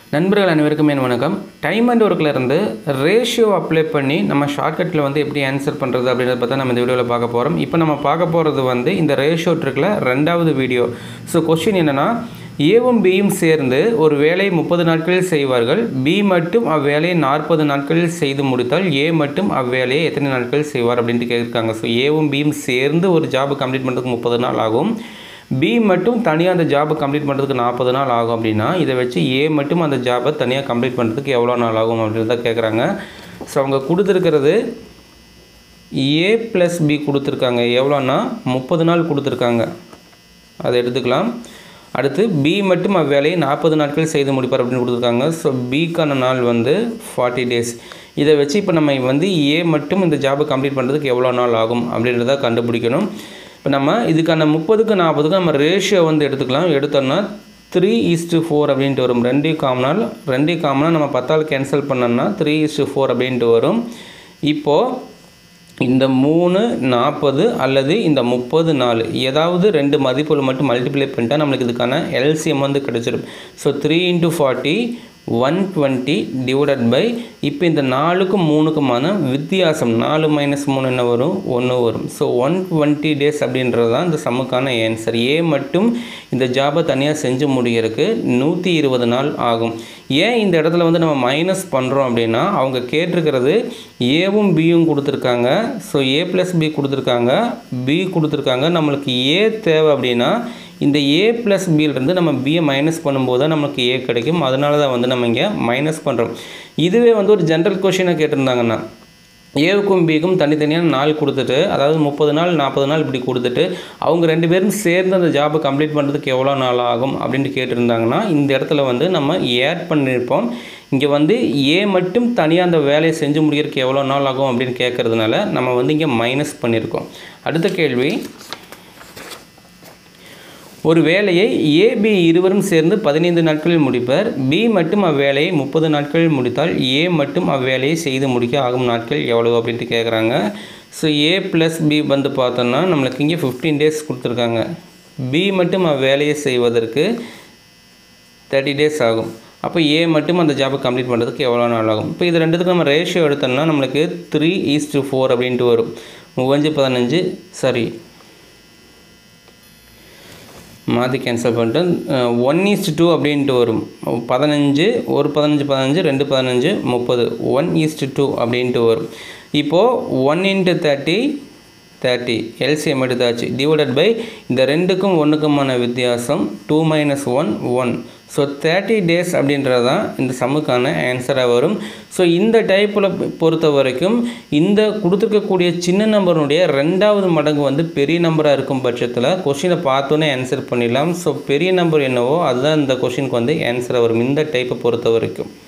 நண்பர்கள் அனைவருக்கும் என் வணக்கம் டைம் அண்ட் ஒர்க்கில் இருந்து ரேஷியோ அப்ளை பண்ணி நம்ம ஷார்ட்கட்டில் வந்து எப்படி ஆன்சர் பண்ணுறது அப்படின்றத பார்த்தா நம்ம இந்த வீடியோவில் பார்க்க போகிறோம் இப்போ நம்ம பார்க்க போகிறது வந்து இந்த ரேஷியோ ட்ரிக்கில் ரெண்டாவது வீடியோ ஸோ கொஸ்டின் என்னென்னா ஏவும் பியும் சேர்ந்து ஒரு வேலையை முப்பது நாட்களில் செய்வார்கள் பி மட்டும் அவ்வேலையை நாற்பது நாட்களில் செய்து முடித்தால் ஏ மட்டும் அவ்வேலையை எத்தனை நாட்களில் செய்வார் அப்படின்ட்டு கேட்குறாங்க ஸோ ஏவும் பியும் சேர்ந்து ஒரு ஜாப் கம்ப்ளீட் பண்ணுறதுக்கு முப்பது நாள் ஆகும் பி மட்டும் தனியாக அந்த ஜாபை கம்ப்ளீட் பண்ணுறதுக்கு நாற்பது நாள் ஆகும் அப்படின்னா இதை வச்சு ஏ மட்டும் அந்த ஜாபை தனியாக கம்ப்ளீட் பண்ணுறதுக்கு எவ்வளோ நாள் ஆகும் அப்படின்னு தான் கேட்குறாங்க ஸோ அவங்க கொடுத்துருக்கிறது ஏ ப்ளஸ் பி கொடுத்துருக்காங்க எவ்வளோன்னா முப்பது நாள் கொடுத்துருக்காங்க அதை எடுத்துக்கலாம் அடுத்து பி மட்டும் அவ்வேலையை நாற்பது நாட்கள் செய்து முடிப்பார் அப்படின்னு கொடுத்துருக்காங்க ஸோ பிக்கான நாள் வந்து ஃபார்ட்டி டேஸ் இதை வச்சு இப்போ நம்ம வந்து ஏ மட்டும் இந்த ஜாபை கம்ப்ளீட் பண்ணுறதுக்கு எவ்வளோ நாள் ஆகும் அப்படின்றத கண்டுபிடிக்கணும் இப்போ நம்ம இதுக்கான முப்பதுக்கு நாற்பதுக்கு நம்ம ரேஷியோ வந்து எடுத்துக்கலாம் எடுத்தோம்னா த்ரீ ஈஸ்ட்டு ஃபோர் அப்படின்ட்டு வரும் ரெண்டே காமனால் ரெண்டே காமனாக நம்ம பத்தால் கேன்சல் பண்ணோம்னா த்ரீ ஈஸ்ட்டு ஃபோர் அப்படின்ட்டு வரும் இப்போது இந்த மூணு நாற்பது அல்லது இந்த முப்பது நாலு ஏதாவது ரெண்டு மதிப்புகள் மட்டும் மல்டிப்ளை பண்ணிட்டா நம்மளுக்கு இதுக்கான எல்சிஎம் வந்து கிடச்சிடும் so three into forty one twenty divided by இப்போ இந்த நாலுக்கும் மூணுக்குமான வித்தியாசம் நாலு மைனஸ் மூணு என்ன வரும் ஒன்று வரும் ஸோ ஒன் டுவெண்ட்டி டேஸ் அப்படின்றது தான் இந்த சம்முக்கான ஆன்சர் ஏ மட்டும் இந்த ஜாபை தனியாக செஞ்சு முடிகிறதுக்கு நூற்றி இருபது நாள் ஆகும் ஏன் இந்த இடத்துல வந்து நம்ம மைனஸ் பண்ணுறோம் அப்படின்னா அவங்க கேட்டிருக்கிறது ஏவும் பியும் கொடுத்துருக்காங்க ஸோ ஏ ப்ளஸ் பி கொடுத்துருக்காங்க பி கொடுத்துருக்காங்க நம்மளுக்கு ஏ தேவை அப்படின்னா இந்த ஏ ப்ளஸ் பியிலிருந்து நம்ம பியை மைனஸ் பண்ணும்போது தான் நமக்கு ஏ கிடைக்கும் அதனால தான் வந்து நம்ம இங்கே மைனஸ் பண்ணுறோம் இதுவே வந்து ஒரு ஜென்ரல் கொஷினாக கேட்டிருந்தாங்கன்னா ஏவுக்கும் பிக்கும் தனித்தனியாக நாள் கொடுத்துட்டு அதாவது முப்பது நாள் நாற்பது நாள் இப்படி கொடுத்துட்டு அவங்க ரெண்டு பேரும் சேர்ந்து அந்த ஜாபை கம்ப்ளீட் பண்ணுறதுக்கு எவ்வளோ நாள் ஆகும் அப்படின்ட்டு கேட்டிருந்தாங்கன்னா இந்த இடத்துல வந்து நம்ம ஏட் பண்ணியிருப்போம் இங்கே வந்து ஏ மட்டும் தனியாக அந்த வேலையை செஞ்சு முடிக்கிறதுக்கு எவ்வளோ நாள் ஆகும் அப்படின்னு கேட்குறதுனால நம்ம வந்து இங்கே மைனஸ் பண்ணியிருக்கோம் அடுத்த கேள்வி ஒரு வேலையை ஏபி இருவரும் சேர்ந்து பதினைந்து நாட்களில் முடிப்பர் பி மட்டும் அவ்வேலையை முப்பது நாட்களில் முடித்தால் ஏ மட்டும் அவ்வேலையை செய்து முடிக்க ஆகும் நாட்கள் எவ்வளவு அப்படின்ட்டு கேட்குறாங்க ஸோ ஏ ப்ளஸ் பி வந்து பார்த்தோன்னா நம்மளுக்கு இங்கே ஃபிஃப்டீன் டேஸ் கொடுத்துருக்காங்க பி மட்டும் அவ்வேலையை செய்வதற்கு தேர்ட்டி டேஸ் ஆகும் அப்போ ஏ மட்டும் அந்த ஜாபை கம்ப்ளீட் பண்ணுறதுக்கு எவ்வளோ நாள் ஆகும் இப்போ இது ரெண்டுத்துக்கு நம்ம ரேஷியோ எடுத்தோம்னா நம்மளுக்கு த்ரீ ஈஸ்ட் ஃபோர் அப்படின்ட்டு வரும் மூவஞ்சு பதினஞ்சு சரி மாற்றி கேன்சல் பண்ணிட்டு ஒன் ஈஸ்ட் டூ அப்படின்ட்டு வரும் பதினஞ்சு ஒரு பதினஞ்சு பதினஞ்சு ரெண்டு பதினஞ்சு முப்பது ஒன் ஈஸ்ட் டூ அப்படின்ட்டு வரும் இப்போது one into thirty thirty LCM எடுத்தாச்சு டிவைடட் பை இந்த ரெண்டுக்கும் ஒன்றுக்குமான வித்தியாசம் two minus one one so thirty days அப்படின்றது தான் இந்த சம்முக்கான ஆன்சராக வரும் ஸோ இந்த டைப்பில் பொறுத்த வரைக்கும் இந்த கொடுத்துருக்கக்கூடிய சின்ன நம்பருடைய ரெண்டாவது மடங்கு வந்து பெரிய நம்பராக இருக்கும் பட்சத்தில் கொஷினை பார்த்தோன்னே ஆன்சர் பண்ணிடலாம் ஸோ பெரிய நம்பர் என்னவோ அதுதான் இந்த கொஷினுக்கு வந்து ஆன்சராக வரும் இந்த டைப்பை பொறுத்த வரைக்கும்